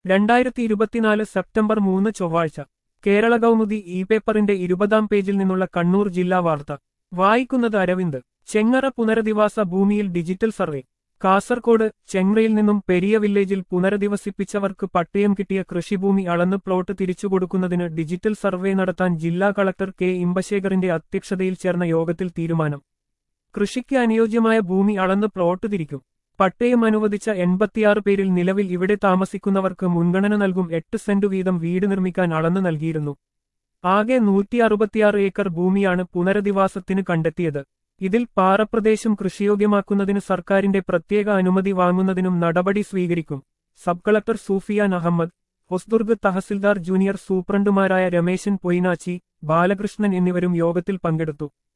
രണ്ടായിരത്തി ഇരുപത്തിനാല് സെപ്റ്റംബർ മൂന്ന് ചൊവ്വാഴ്ച കേരള കൗമുദി ഇ പേപ്പറിന്റെ ഇരുപതാം പേജിൽ നിന്നുള്ള കണ്ണൂർ ജില്ലാ വാർത്ത വായിക്കുന്നത് അരവിന്ദ് ചെങ്ങറ പുനരധിവാസ ഭൂമിയിൽ ഡിജിറ്റൽ സർവേ കാസർകോട് ചെങ്ങറയിൽ നിന്നും പെരിയ വില്ലേജിൽ പുനരധിവസിപ്പിച്ചവർക്ക് പട്ടയം കിട്ടിയ കൃഷിഭൂമി അളന്ന് പ്ലോട്ട് തിരിച്ചുകൊടുക്കുന്നതിന് ഡിജിറ്റൽ സർവേ നടത്താൻ ജില്ലാ കളക്ടർ കെ ഇമ്പശേഖറിന്റെ അധ്യക്ഷതയിൽ ചേർന്ന യോഗത്തിൽ തീരുമാനം കൃഷിക്ക് അനുയോജ്യമായ ഭൂമി അളന്ന് പ്ലോട്ട് തിരിക്കും പട്ടയം അനുവദിച്ച എൺപത്തിയാറ് പേരിൽ നിലവിൽ ഇവിടെ താമസിക്കുന്നവർക്ക് മുൻഗണന നൽകും എട്ട് സെന്റ് വീതം വീട് നിർമ്മിക്കാൻ അളന്നു നൽകിയിരുന്നു ആകെ നൂറ്റി അറുപത്തിയാറ് ഏക്കർ ഭൂമിയാണ് പുനരധിവാസത്തിന് കണ്ടെത്തിയത് ഇതിൽ പാറപ്രദേശം കൃഷിയോഗ്യമാക്കുന്നതിന് സർക്കാരിന്റെ പ്രത്യേക അനുമതി വാങ്ങുന്നതിനും നടപടി സ്വീകരിക്കും sub collector Sufiyan Ahammed Hosdurg tahsildar junior സൂപ്രണ്ടുമാരായ രമേശൻ പൊയ്നാച്ചി ബാലകൃഷ്ണൻ എന്നിവരും യോഗത്തിൽ പങ്കെടുത്തു